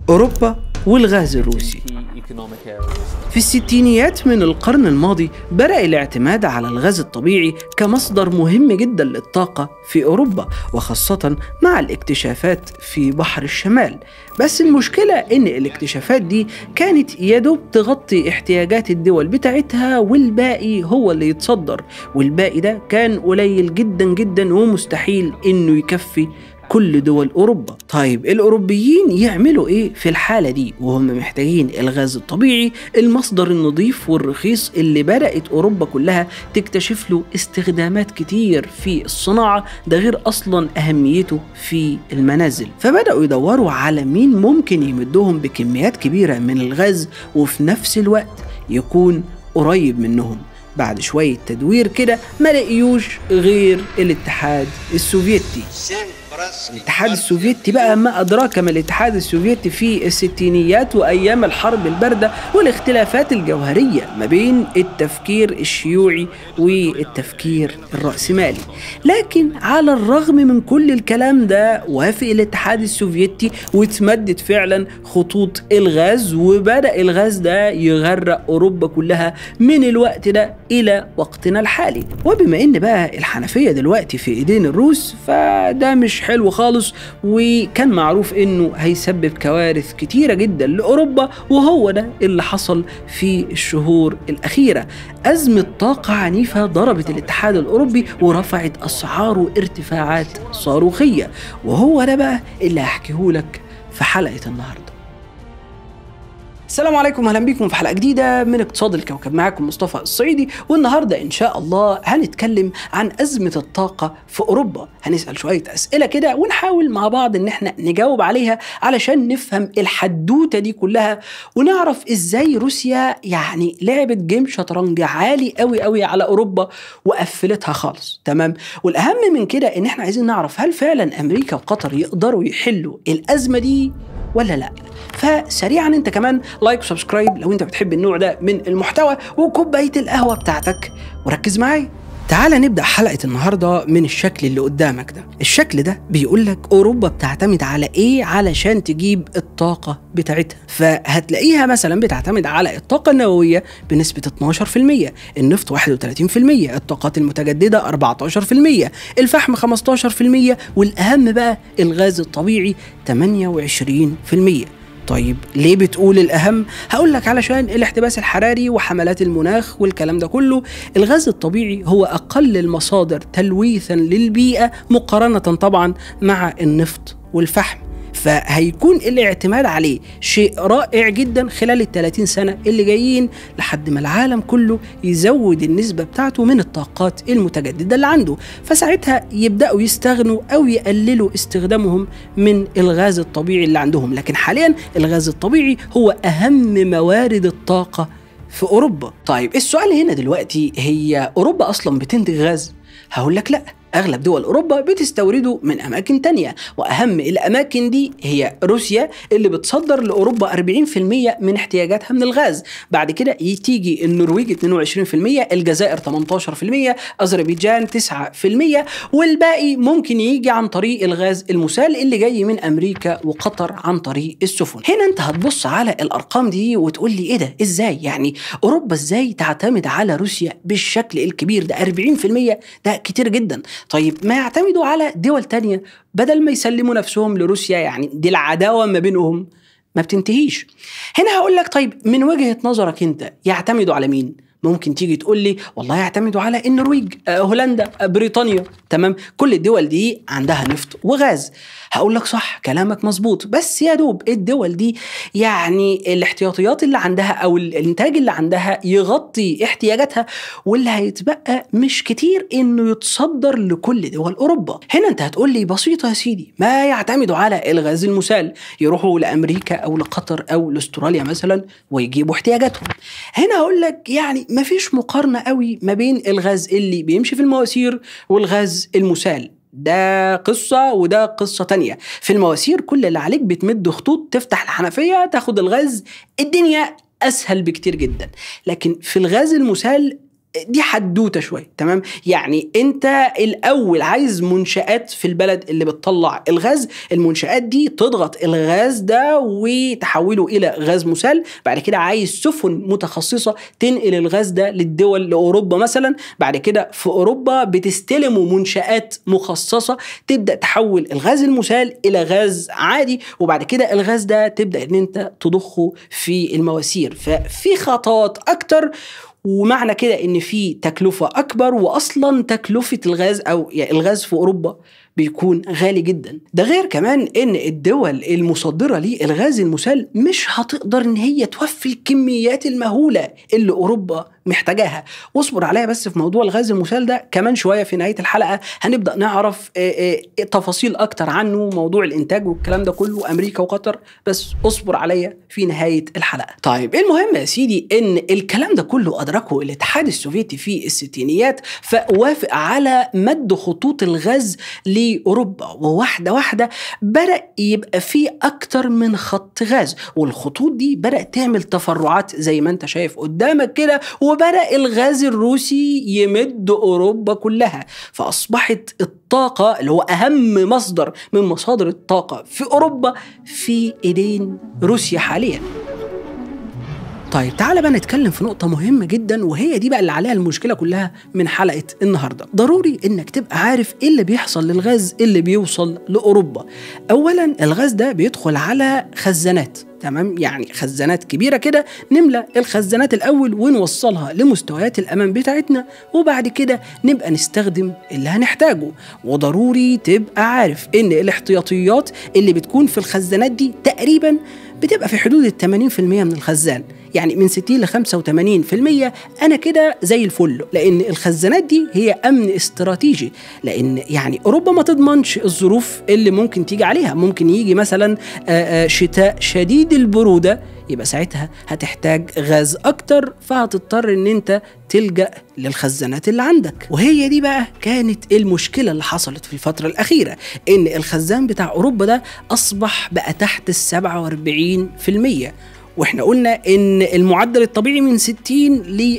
أوروبا والغاز الروسي في الستينيات من القرن الماضي بدأ الاعتماد على الغاز الطبيعي كمصدر مهم جدا للطاقة في أوروبا وخاصة مع الاكتشافات في بحر الشمال بس المشكلة إن الاكتشافات دي كانت يدوب تغطي احتياجات الدول بتاعتها والباقي هو اللي يتصدر والباقي ده كان قليل جدا جدا ومستحيل إنه يكفي كل دول أوروبا طيب الأوروبيين يعملوا إيه في الحالة دي وهم محتاجين الغاز الطبيعي المصدر النظيف والرخيص اللي بدأت أوروبا كلها تكتشف له استخدامات كتير في الصناعة ده غير أصلا أهميته في المنازل فبدأوا يدوروا على مين ممكن يمدهم بكميات كبيرة من الغاز وفي نفس الوقت يكون قريب منهم بعد شوية تدوير كده ما لقيوش غير الاتحاد السوفيتي الاتحاد السوفيتي بقى ما أدراك ما الاتحاد السوفيتي في الستينيات وأيام الحرب الباردة والاختلافات الجوهرية ما بين التفكير الشيوعي والتفكير الرأسمالي لكن على الرغم من كل الكلام ده وافق الاتحاد السوفيتي واتمدت فعلا خطوط الغاز وبدأ الغاز ده يغرق أوروبا كلها من الوقت ده إلى وقتنا الحالي وبما إن بقى الحنفية دلوقتي في إيدين الروس فده مش حلو خالص وكان معروف إنه هيسبب كوارث كتيرة جدا لأوروبا وهو ده اللي حصل في الشهور الأخيرة أزمة طاقة عنيفة ضربت الاتحاد الأوروبي ورفعت أسعاره ارتفاعات صاروخية وهو ده بقى اللي هحكيهولك في حلقة النهارده السلام عليكم اهلا بيكم في حلقه جديده من اقتصاد الكوكب معاكم مصطفى الصعيدي والنهارده ان شاء الله هنتكلم عن ازمه الطاقه في اوروبا هنسال شويه اسئله كده ونحاول مع بعض ان احنا نجاوب عليها علشان نفهم الحدوته دي كلها ونعرف ازاي روسيا يعني لعبت جيم شطرنج عالي قوي قوي على اوروبا وقفلتها خالص تمام والاهم من كده ان احنا عايزين نعرف هل فعلا امريكا وقطر يقدروا يحلوا الازمه دي ولا لا فسريعا انت كمان لايك وسبسكرايب لو انت بتحب النوع ده من المحتوى وكوبايه القهوه بتاعتك وركز معايا تعال نبدا حلقه النهارده من الشكل اللي قدامك ده الشكل ده بيقول لك اوروبا بتعتمد على ايه علشان تجيب الطاقه بتاعتها فهتلاقيها مثلا بتعتمد على الطاقه النوويه بنسبه 12% النفط 31% الطاقات المتجدده 14% الفحم 15% والاهم بقى الغاز الطبيعي 28% طيب ليه بتقول الأهم؟ هقول لك علشان الاحتباس الحراري وحملات المناخ والكلام ده كله الغاز الطبيعي هو أقل المصادر تلويثا للبيئة مقارنة طبعا مع النفط والفحم فهيكون الاعتماد عليه شيء رائع جدا خلال ال 30 سنة اللي جايين لحد ما العالم كله يزود النسبة بتاعته من الطاقات المتجددة اللي عنده فساعتها يبدأوا يستغنوا أو يقللوا استخدامهم من الغاز الطبيعي اللي عندهم لكن حاليا الغاز الطبيعي هو أهم موارد الطاقة في أوروبا طيب السؤال هنا دلوقتي هي أوروبا أصلا بتنتج غاز؟ هقول لك لأ أغلب دول أوروبا بتستورده من أماكن تانية وأهم الأماكن دي هي روسيا اللي بتصدر لأوروبا 40% من احتياجاتها من الغاز بعد كده تيجي النرويج 22% الجزائر 18% أذربيجان 9% والباقي ممكن يجي عن طريق الغاز المسال اللي جاي من أمريكا وقطر عن طريق السفن هنا أنت هتبص على الأرقام دي وتقول لي إيه ده إزاي يعني أوروبا إزاي تعتمد على روسيا بالشكل الكبير ده 40% ده كتير جدا طيب ما يعتمدوا على دول تانية بدل ما يسلموا نفسهم لروسيا يعني دي العداوة ما بينهم ما بتنتهيش هنا هقول لك طيب من وجهة نظرك انت يعتمدوا على مين ممكن تيجي تقول لي والله يعتمدوا على النرويج آه، هولندا آه، بريطانيا تمام كل الدول دي عندها نفط وغاز هقول لك صح كلامك مظبوط بس يا دوب الدول دي يعني الاحتياطيات اللي عندها او الانتاج اللي عندها يغطي احتياجاتها واللي هيتبقى مش كتير انه يتصدر لكل دول اوروبا هنا انت هتقول لي بسيطه يا سيدي ما يعتمدوا على الغاز المسال يروحوا لامريكا او لقطر او لاستراليا مثلا ويجيبوا احتياجاتهم هنا هقول لك يعني مفيش مقارنه قوي ما بين الغاز اللي بيمشي في المواسير والغاز المسال ده قصة وده قصة تانية في المواسير كل اللي عليك بتمد خطوط تفتح الحنفية تاخد الغاز الدنيا أسهل بكتير جدا لكن في الغاز المسال دي حدوته شويه تمام يعني انت الاول عايز منشات في البلد اللي بتطلع الغاز المنشات دي تضغط الغاز ده وتحوله الى غاز مسال بعد كده عايز سفن متخصصه تنقل الغاز ده للدول لاوروبا مثلا بعد كده في اوروبا بتستلموا منشات مخصصه تبدا تحول الغاز المسال الى غاز عادي وبعد كده الغاز ده تبدا ان انت تضخه في المواسير ففي خطوات اكتر ومعنى كده ان في تكلفه اكبر واصلا تكلفه الغاز او يعني الغاز في اوروبا بيكون غالي جدا ده غير كمان ان الدول المصدره للغاز المسال مش هتقدر ان هي توفي الكميات المهوله اللي اوروبا محتاجاها واصبر عليا بس في موضوع الغاز المسال ده كمان شويه في نهايه الحلقه هنبدا نعرف آه، آه، تفاصيل اكتر عنه موضوع الانتاج والكلام ده كله امريكا وقطر بس اصبر عليا في نهايه الحلقه طيب المهم يا سيدي ان الكلام ده كله ادركه الاتحاد السوفيتي في الستينيات فوافق على مد خطوط الغاز لاوروبا وواحده واحده بدا يبقى في اكتر من خط غاز والخطوط دي بدات تعمل تفرعات زي ما انت شايف قدامك كده وبدأ الغاز الروسي يمد أوروبا كلها فأصبحت الطاقة اللي هو أهم مصدر من مصادر الطاقة في أوروبا في إيدين روسيا حالياً طيب تعالى بقى نتكلم في نقطة مهمة جدا وهي دي بقى اللي عليها المشكلة كلها من حلقة النهاردة ضروري انك تبقى عارف ايه اللي بيحصل للغاز اللي بيوصل لأوروبا اولا الغاز ده بيدخل على خزانات تمام يعني خزانات كبيره كده نملى الخزانات الاول ونوصلها لمستويات الامان بتاعتنا وبعد كده نبقى نستخدم اللي هنحتاجه وضروري تبقى عارف ان الاحتياطيات اللي بتكون في الخزانات دي تقريبا بتبقى في حدود ال 80% من الخزان يعني من 60 ل 85% انا كده زي الفل لان الخزانات دي هي امن استراتيجي لان يعني اوروبا ما تضمنش الظروف اللي ممكن تيجي عليها ممكن يجي مثلا آآ آآ شتاء شديد البروده يبقى ساعتها هتحتاج غاز اكتر فهتضطر ان انت تلجا للخزانات اللي عندك وهي دي بقى كانت المشكله اللي حصلت في الفتره الاخيره ان الخزان بتاع اوروبا ده اصبح بقى تحت ال 47% واحنا قلنا ان المعدل الطبيعي من 60 ل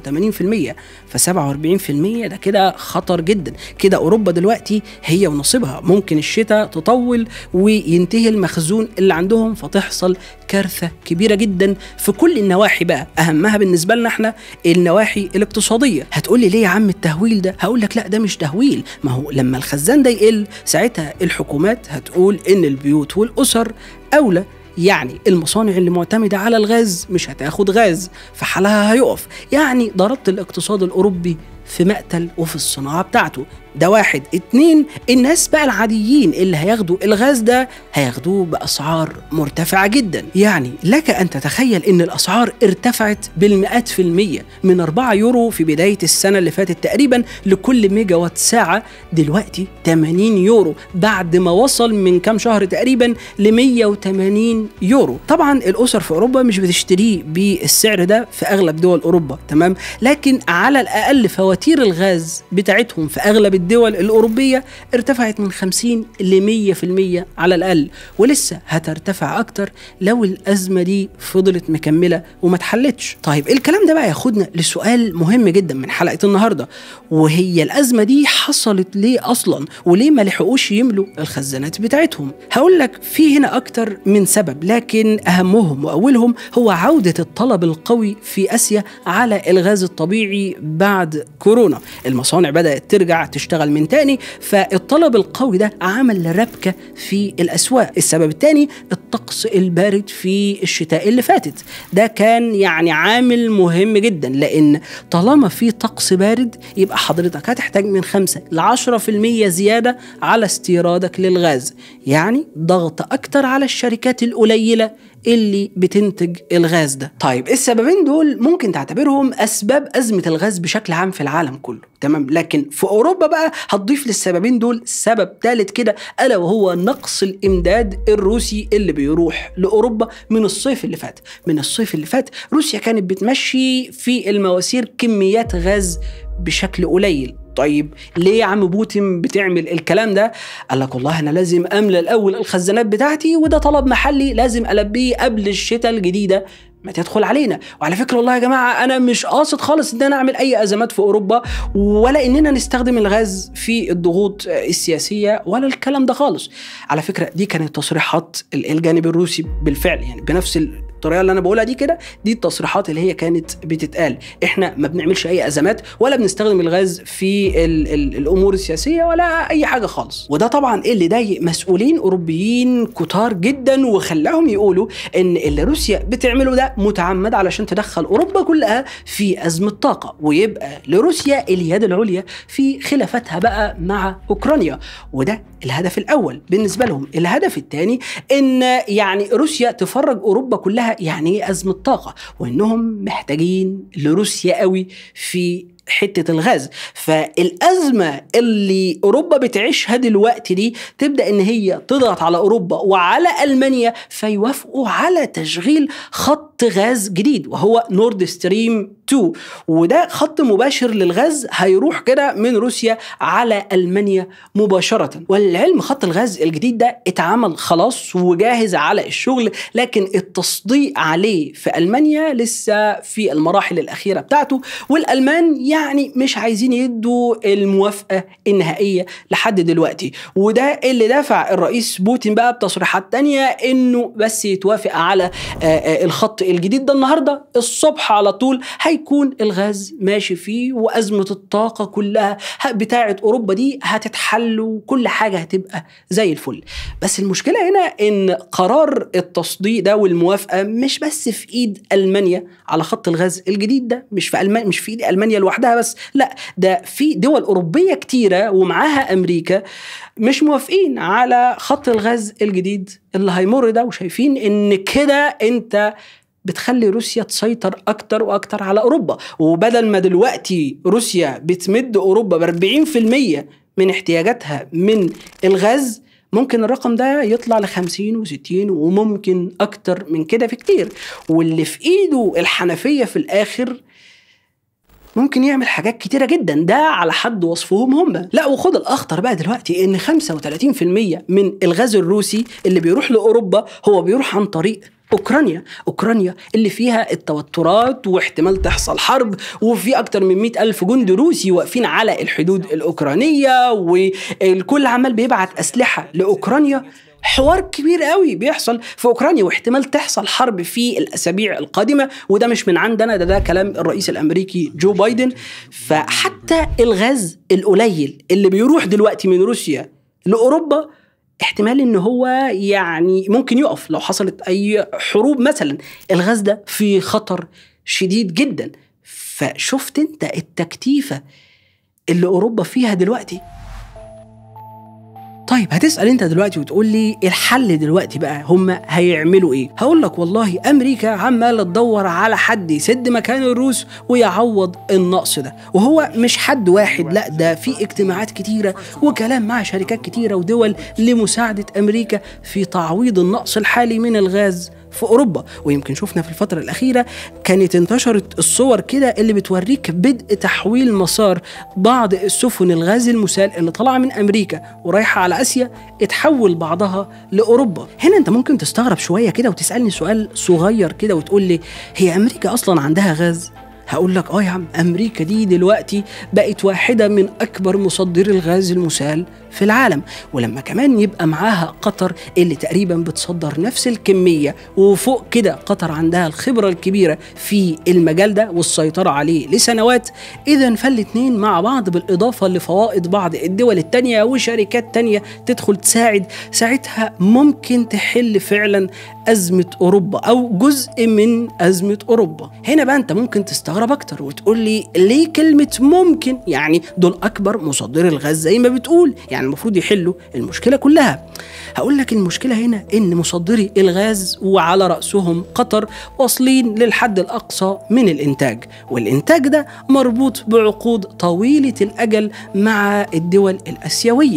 85% ف 47% ده كده خطر جدا كده اوروبا دلوقتي هي ونصيبها ممكن الشتاء تطول وينتهي المخزون اللي عندهم فتحصل كارثه كبيره جدا في كل النواحي بقى اهمها بالنسبه لنا احنا النواحي الاقتصاديه هتقولي ليه يا عم التهويل ده هقول لك لا ده مش تهويل ما هو لما الخزان ده يقل ساعتها الحكومات هتقول ان البيوت والاسر اولى يعني المصانع اللي معتمدة على الغاز مش هتاخد غاز فحالها هيقف يعني ضربت الاقتصاد الأوروبي في مقتل وفي الصناعة بتاعته ده واحد اتنين الناس بقى العاديين اللي هياخدوا الغاز ده هياخدوه بأسعار مرتفعة جدا يعني لك أن تتخيل أن الأسعار ارتفعت بالمئات في المية من 4 يورو في بداية السنة اللي فاتت تقريبا لكل ميجا وات ساعة دلوقتي 80 يورو بعد ما وصل من كام شهر تقريبا ل 180 يورو طبعا الأسر في أوروبا مش بتشتريه بالسعر ده في أغلب دول أوروبا تمام لكن على الأقل فواتير الغاز بتاعتهم في أغلب الدول الأوروبية ارتفعت من 50 ل 100% على الأقل ولسه هترتفع أكتر لو الأزمة دي فضلت مكملة وما اتحلتش طيب الكلام ده بقى ياخدنا لسؤال مهم جدا من حلقة النهاردة وهي الأزمة دي حصلت ليه أصلا وليه ما لحقوش يملوا الخزانات بتاعتهم هقول لك في هنا أكتر من سبب لكن أهمهم وأولهم هو عودة الطلب القوي في آسيا على الغاز الطبيعي بعد كورونا المصانع بدأت ترجع تشتغل من تاني فالطلب القوي ده عمل ربكة في الأسواق السبب الثاني الطقس البارد في الشتاء اللي فاتت ده كان يعني عامل مهم جدا لأن طالما في طقس بارد يبقى حضرتك هتحتاج من 5 ل 10% زيادة على استيرادك للغاز يعني ضغط أكتر على الشركات القليلة اللي بتنتج الغاز ده طيب السببين دول ممكن تعتبرهم اسباب ازمه الغاز بشكل عام في العالم كله تمام لكن في اوروبا بقى هتضيف للسببين دول سبب ثالث كده الا وهو نقص الامداد الروسي اللي بيروح لاوروبا من الصيف اللي فات من الصيف اللي فات روسيا كانت بتمشي في المواسير كميات غاز بشكل قليل طيب ليه يا عم بوتين بتعمل الكلام ده؟ قال لك والله انا لازم املى الاول الخزانات بتاعتي وده طلب محلي لازم البيه قبل الشتاء الجديده ما تدخل علينا وعلى فكره والله يا جماعه انا مش قاصد خالص ان انا اعمل اي ازمات في اوروبا ولا اننا نستخدم الغاز في الضغوط السياسيه ولا الكلام ده خالص على فكره دي كانت تصريحات الجانب الروسي بالفعل يعني بنفس الطريقه اللي انا بقولها دي كده دي التصريحات اللي هي كانت بتتقال احنا ما بنعملش اي ازمات ولا بنستخدم الغاز في ال ال الامور السياسيه ولا اي حاجه خالص وده طبعا اللي ضايق مسؤولين اوروبيين كتار جدا وخلاهم يقولوا ان اللي روسيا بتعمله ده متعمد علشان تدخل اوروبا كلها في ازمه طاقه ويبقى لروسيا اليد العليا في خلافاتها بقى مع اوكرانيا وده الهدف الاول بالنسبه لهم الهدف الثاني ان يعني روسيا تفرج اوروبا كلها يعني ايه ازمه طاقه وانهم محتاجين لروسيا قوي في حته الغاز فالازمه اللي اوروبا بتعيشها دلوقتي دي تبدا ان هي تضغط على اوروبا وعلى المانيا فيوافقوا على تشغيل خط غاز جديد وهو نورد ستريم 2 وده خط مباشر للغاز هيروح كده من روسيا على المانيا مباشره والعلم خط الغاز الجديد ده اتعمل خلاص وجاهز على الشغل لكن التصديق عليه في المانيا لسه في المراحل الاخيره بتاعته والالمان يعني مش عايزين يدوا الموافقه النهائيه لحد دلوقتي وده اللي دفع الرئيس بوتين بقى بتصريحات تانية انه بس يتوافق على الخط الجديد ده النهارده الصبح على طول هيكون الغاز ماشي فيه وازمه الطاقه كلها بتاعه اوروبا دي هتتحل وكل حاجه هتبقى زي الفل بس المشكله هنا ان قرار التصديق ده والموافقه مش بس في ايد المانيا على خط الغاز الجديد ده مش في المانيا مش في ايد المانيا لوحدها بس لا ده في دول اوروبيه كتيره ومعاها امريكا مش موافقين على خط الغاز الجديد اللي هيمر ده وشايفين ان كده انت بتخلي روسيا تسيطر اكتر واكتر على اوروبا وبدل ما دلوقتي روسيا بتمد اوروبا ب 40% من احتياجاتها من الغاز ممكن الرقم ده يطلع ل 50 و60 وممكن اكتر من كده في كتير واللي في ايده الحنفيه في الاخر ممكن يعمل حاجات كتيره جدا ده على حد وصفهم هم لا وخد الاخطر بقى دلوقتي ان 35% من الغاز الروسي اللي بيروح لاوروبا هو بيروح عن طريق اوكرانيا اوكرانيا اللي فيها التوترات واحتمال تحصل حرب وفي اكتر من مئة الف جندي روسي واقفين على الحدود الاوكرانيه والكل عمال بيبعت اسلحه لاوكرانيا حوار كبير قوي بيحصل في اوكرانيا واحتمال تحصل حرب في الاسابيع القادمه وده مش من عندنا ده ده كلام الرئيس الامريكي جو بايدن فحتى الغاز القليل اللي بيروح دلوقتي من روسيا لاوروبا احتمال ان هو يعني ممكن يقف لو حصلت اي حروب مثلا الغاز ده في خطر شديد جدا فشفت انت التكتيفه اللي اوروبا فيها دلوقتي طيب هتسال انت دلوقتي وتقول لي الحل دلوقتي بقى هم هيعملوا ايه هقول لك والله امريكا عماله تدور على حد يسد مكان الروس ويعوض النقص ده وهو مش حد واحد لا ده في اجتماعات كتيره وكلام مع شركات كتيره ودول لمساعده امريكا في تعويض النقص الحالي من الغاز في اوروبا ويمكن شفنا في الفتره الاخيره كانت انتشرت الصور كده اللي بتوريك بدء تحويل مسار بعض السفن الغاز المسال اللي طالعه من امريكا ورايحه على اسيا اتحول بعضها لاوروبا هنا انت ممكن تستغرب شويه كده وتسالني سؤال صغير كده وتقول لي هي امريكا اصلا عندها غاز هقول لك اه يا عم امريكا دي دلوقتي بقت واحده من اكبر مصدري الغاز المسال في العالم ولما كمان يبقى معاها قطر اللي تقريبا بتصدر نفس الكميه وفوق كده قطر عندها الخبره الكبيره في المجال ده والسيطره عليه لسنوات اذا فالاتنين مع بعض بالاضافه لفوائد بعض الدول التانيه وشركات تانيه تدخل تساعد ساعتها ممكن تحل فعلا ازمه اوروبا او جزء من ازمه اوروبا هنا بقى انت ممكن تستغرب اكتر وتقول لي ليه كلمه ممكن يعني دول اكبر مصدري الغاز زي ما بتقول يعني المفروض يحلوا المشكله كلها هقول لك المشكله هنا ان مصدري الغاز وعلى راسهم قطر واصلين للحد الاقصى من الانتاج والانتاج ده مربوط بعقود طويله الاجل مع الدول الاسيويه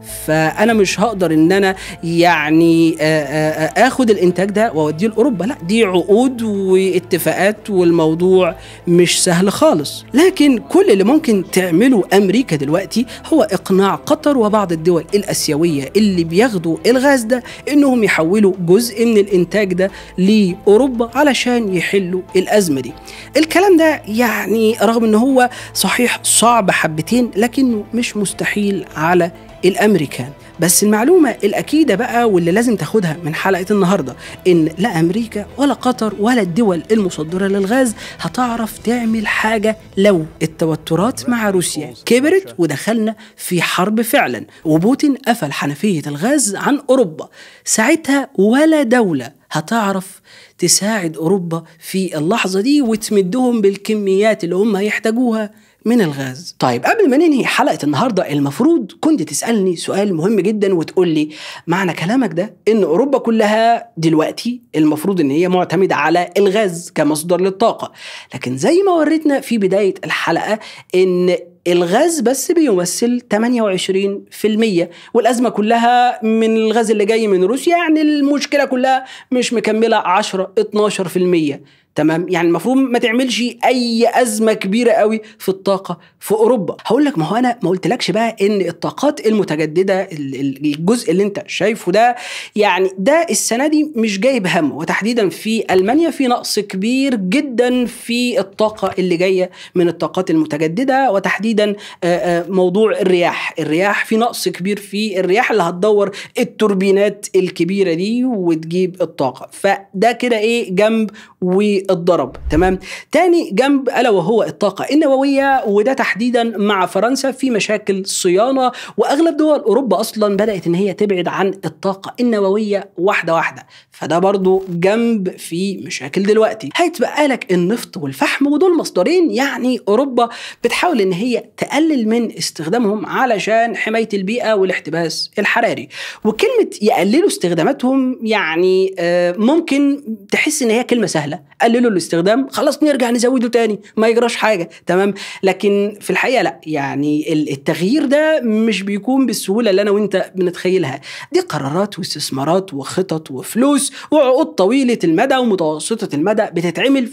فانا مش هقدر ان انا يعني آه، آه، آه، اخد الانتاج ده واوديه لاوروبا لا دي عقود واتفاقات والموضوع مش سهل خالص لكن كل اللي ممكن تعمله امريكا دلوقتي هو اقناع قطر وبعض الدول الاسيويه اللي بياخدوا الغاز ده انهم يحولوا جزء من الانتاج ده لاوروبا علشان يحلوا الازمه دي الكلام ده يعني رغم ان هو صحيح صعب حبتين لكنه مش مستحيل على الامريكان بس المعلومة الأكيدة بقى واللي لازم تاخدها من حلقة النهاردة إن لا أمريكا ولا قطر ولا الدول المصدرة للغاز هتعرف تعمل حاجة لو التوترات مع روسيا كبرت ودخلنا في حرب فعلا وبوتين قفل حنفية الغاز عن أوروبا ساعتها ولا دولة هتعرف تساعد أوروبا في اللحظة دي وتمدهم بالكميات اللي هم هيحتاجوها من الغاز طيب قبل ما ننهي حلقة النهاردة المفروض كنت تسألني سؤال مهم جدا وتقول لي معنى كلامك ده ان اوروبا كلها دلوقتي المفروض ان هي معتمدة على الغاز كمصدر للطاقة لكن زي ما وريتنا في بداية الحلقة ان الغاز بس بيمثل 28% والأزمة كلها من الغاز اللي جاي من روسيا يعني المشكلة كلها مش مكملة 10 12% تمام يعني المفروض ما تعملش اي ازمه كبيره قوي في الطاقه في اوروبا هقول لك ما هو انا ما قلتلكش بقى ان الطاقات المتجدده ال- ال- الجزء اللي انت شايفه ده يعني ده السنه دي مش جايب هم وتحديدا في المانيا في نقص كبير جدا في الطاقه اللي جايه من الطاقات المتجدده وتحديدا آه، آه، موضوع الرياح الرياح في نقص كبير في الرياح اللي هتدور التوربينات الكبيره دي وتجيب الطاقه فده كده ايه جنب والضرب تمام تاني جنب الا وهو الطاقه النوويه وده تحديدا مع فرنسا في مشاكل صيانه واغلب دول اوروبا اصلا بدات ان هي تبعد عن الطاقه النوويه واحده واحده فده برضو جنب في مشاكل دلوقتي هيتبقى لك النفط والفحم ودول مصدرين يعني اوروبا بتحاول ان هي تقلل من استخدامهم علشان حمايه البيئه والاحتباس الحراري وكلمه يقللوا استخداماتهم يعني آه، ممكن تحس ان هي كلمه سهله قللوا الاستخدام خلاص نرجع نزوده تاني ما يجراش حاجه تمام لكن في الحقيقه لا يعني ال- التغيير ده مش بيكون بالسهوله اللي انا وانت بنتخيلها دي قرارات واستثمارات وخطط وفلوس وعقود طويله المدى ومتوسطه المدى بتتعمل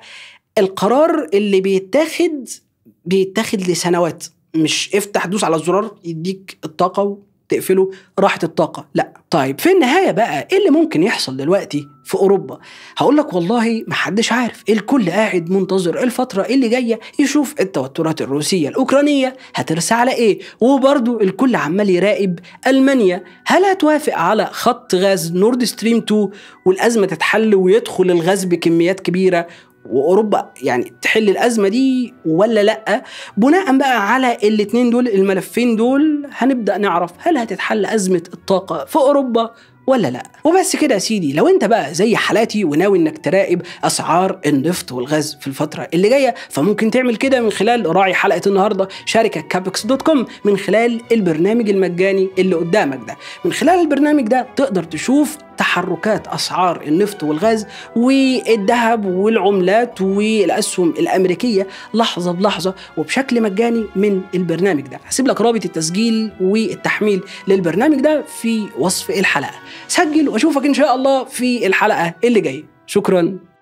فالقرار اللي بيتاخد بيتاخد لسنوات مش افتح دوس على الزرار يديك الطاقه وتقفله راحت الطاقه لا طيب في النهايه بقى ايه اللي ممكن يحصل دلوقتي في اوروبا هقول لك والله محدش عارف الكل قاعد منتظر الفتره اللي جايه يشوف التوترات الروسيه الاوكرانيه هترسى على ايه وبرضه الكل عمال يراقب المانيا هل هتوافق على خط غاز نورد ستريم 2 والازمه تتحل ويدخل الغاز بكميات كبيره واوروبا يعني تحل الازمه دي ولا لا بناء بقى على الاتنين دول الملفين دول هنبدا نعرف هل هتتحل ازمه الطاقه في اوروبا ولا لا وبس كده يا سيدي لو انت بقى زي حالاتي وناوي انك تراقب اسعار النفط والغاز في الفتره اللي جايه فممكن تعمل كده من خلال راعي حلقه النهارده شركه كابكس دوت كوم من خلال البرنامج المجاني اللي قدامك ده من خلال البرنامج ده تقدر تشوف تحركات اسعار النفط والغاز والذهب والعملات والاسهم الامريكيه لحظه بلحظه وبشكل مجاني من البرنامج ده هسيب لك رابط التسجيل والتحميل للبرنامج ده في وصف الحلقه سجل واشوفك ان شاء الله في الحلقه اللي جايه شكرا